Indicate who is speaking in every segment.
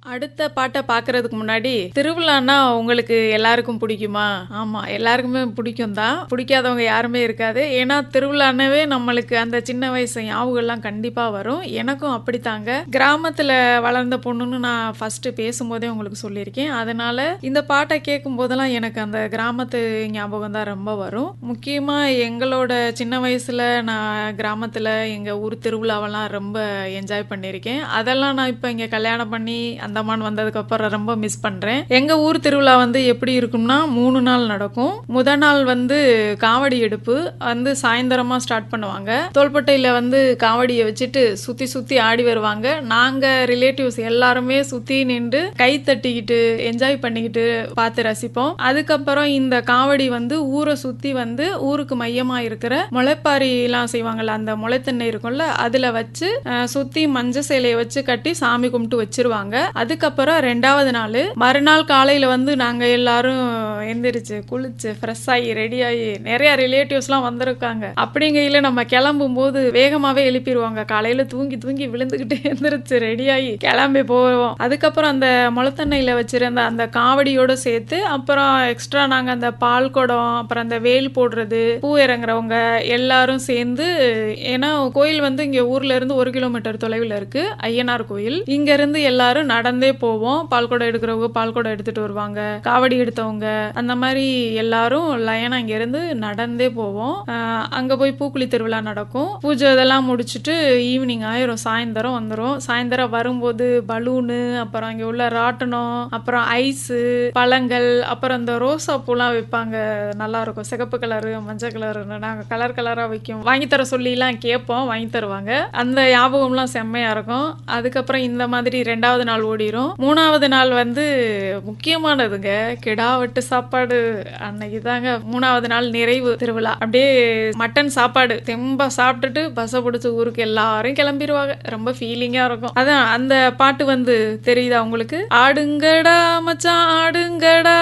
Speaker 1: அடுத்த பாட்ட பார்க்கறதுக்கு முன்னாடி, திருவிழான்னா உங்களுக்கு எல்லாருக்கும் பிடிக்குமா? ஆமா, எல்லாருக்குமே பிடிக்கும் தான். பிடிக்காதவங்க யாருமே இருக்காது. ஏன்னா, திருவிழான்னாவே நம்மளுக்கு அந்த சின்ன வயசு ஞாபகம்லாம் கண்டிப்பா வரும். எனக்கும் அப்படித்தாங்க. கிராமத்துல வளர்ந்த பொண்ணுன்னு நான் ஃபர்ஸ்ட்டு பேசும்போதே உங்களுக்கு சொல்லியிருக்கேன். அதனால இந்த பாட்ட கேட்கும்போதெல்லாம் எனக்கு அந்த கிராமத்து ஞாபகம் தான் ரொம்ப வரும். முக்கியமா எங்களோட சின்ன வயசுல நான் கிராமத்துல எங்க ஊர் திருவிழாவெல்லாம் ரொம்ப என்ஜாய் பண்ணியிருக்கேன். அதெல்லாம் நான் இப்ப இங்க கல்யாணம் பண்ணி அந்தமான் வந்ததுக்கப்புறம் ரொம்ப மிஸ் பண்றேன். எங்க ஊர் திருவிழா வந்து எப்படி இருக்கும்னா, 3 நாள் நடக்கும். முத நாள் வந்து காவடி எடுப்பு. வந்து சாயந்தரமா ஸ்டார்ட் பண்ணுவாங்க. தோள்பட்டையில வந்து காவடிய வச்சுட்டு சுத்தி சுத்தி ஆடி வருவாங்க. நாங்க ரிலேட்டிவ்ஸ் எல்லாருமே சுத்தி நின்று கை தட்டிக்கிட்டு, என்ஜாய் பண்ணிக்கிட்டு பார்த்து ரசிப்போம். அதுக்கப்புறம் இந்த காவடி வந்து ஊர சுத்தி வந்து ஊருக்கு மையமா இருக்கிற முளைப்பாரிலாம் செய்வாங்கல்ல, அந்த முளைத்தண்ணை இருக்கும்ல, அதுல வச்சு அ சுத்தி மஞ்ச சேலைய வச்சு கட்டி சாமி கும்பிட்டு வச்சுருவாங்க. அதுக்கப்புறம் 2வது நாளு, மறுநாள் காலையில வந்து நாங்க எல்லாரும் எந்திரிச்சு, குளிச்சு, ஃப்ரெஷ் ஆகி, ரெடி ஆகி நெறைய ரிலேட்டிவ்ஸ்லாம் வந்திருக்காங்க. அப்படிங்கையில நம்ம கிளம்பும்போது வேகமாவே எழுப்பிருவாங்க. காலையில தூங்கி தூங்கி விழுந்துகிட்டு எந்திரிச்சு ரெடியாகி கிளம்பி போவோம். அதுக்கப்புறம் அந்த முளைத்தண்ணையில வச்சிருந்த அந்த காவடியோட சேர்த்து, அப்புறம் எக்ஸ்ட்ரா நாங்க அந்த பால் குடம், அப்புறம் அந்த வேல் போடுறது, பூ இறங்குறவங்க எல்லாரும் சேர்ந்து ஏன்னா கோயில் வந்து இங்க ஊர்ல இருந்து 1 கிலோமீட்டர் தொலைவுல இருக்கு. ஐயனார் கோயில். இங்கருந்து எல்லாரும் நடந்தே போவோம். பால் குடம் எடுக்கிறவங்க பால் குடம் எடுத்துட்டு வருவாங்க. காவடி எடுத்தவங்க, அந்த மாரி எல்லாரும் லைனா இங்கேருந்து நடந்தே போவோம். அ அங்க போய் பூக்குழி திருவிழா நடக்கும். பூஜை இதெல்லாம் முடிச்சுட்டு ஈவினிங் ஆயிரும். சாயந்தரம் வந்துரும். சாயந்தரம் வரும்போது பலூனு, அப்புறம் இங்க உள்ள ராட்டினம், அப்புறம் ஐஸு, பழங்கள், அப்புறம் இந்த ரோசா பூலாம் விப்பாங்க. நல்லாருக்கும். சிகப்பு கலரு, மஞ்சள் கலருன்னு நாங்க கலர் கலரா விக்கும். வாங்கி தர சொல்லிலாம் கேட்போம். வாங்கி தருவாங்க. அந்த ஞாபகம்லாம் செம்மையா இருக்கும். அதுக்கப்புறம் இந்த மாதிரி 2வது நாள் ஓடிரும். 3வது நாள் வந்து முக்கியமானதுங்க. கிடா வெட்டு சாப்பாடு. அன்னைக்கு தாங்க 3வது நாள் நிறைவு திருவிழா. அப்படியே மட்டன் சாப்பாடு தெம்பா சாப்பிட்டுட்டு பஸ்ஸ புடிச்சு ஊருக்கு எல்லாரும் கிளம்பிருவாங்க. ரொம்ப ஃபீலிங்கா இருக்கும். அதான் அந்த பாட்டு வந்து தெரியுதா உங்களுக்கு? ஆடுங்கடா மச்சான் ஆடுங்கடா,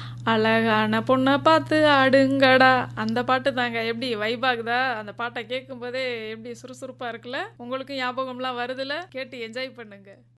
Speaker 1: அழகான பொண்ண பார்த்து ஆடுங்கடா. அந்த பாட்டு தாங்க. எப்படி வைப் ஆகுதா? அந்த பாட்ட கேட்கும்போதே எப்படி சுறுசுறுப்பா இருக்குல்ல? உங்களுக்கும் ஞாபகம்லாம் வருதுல்ல? கேட்டு என்ஜாய் பண்ணுங்க.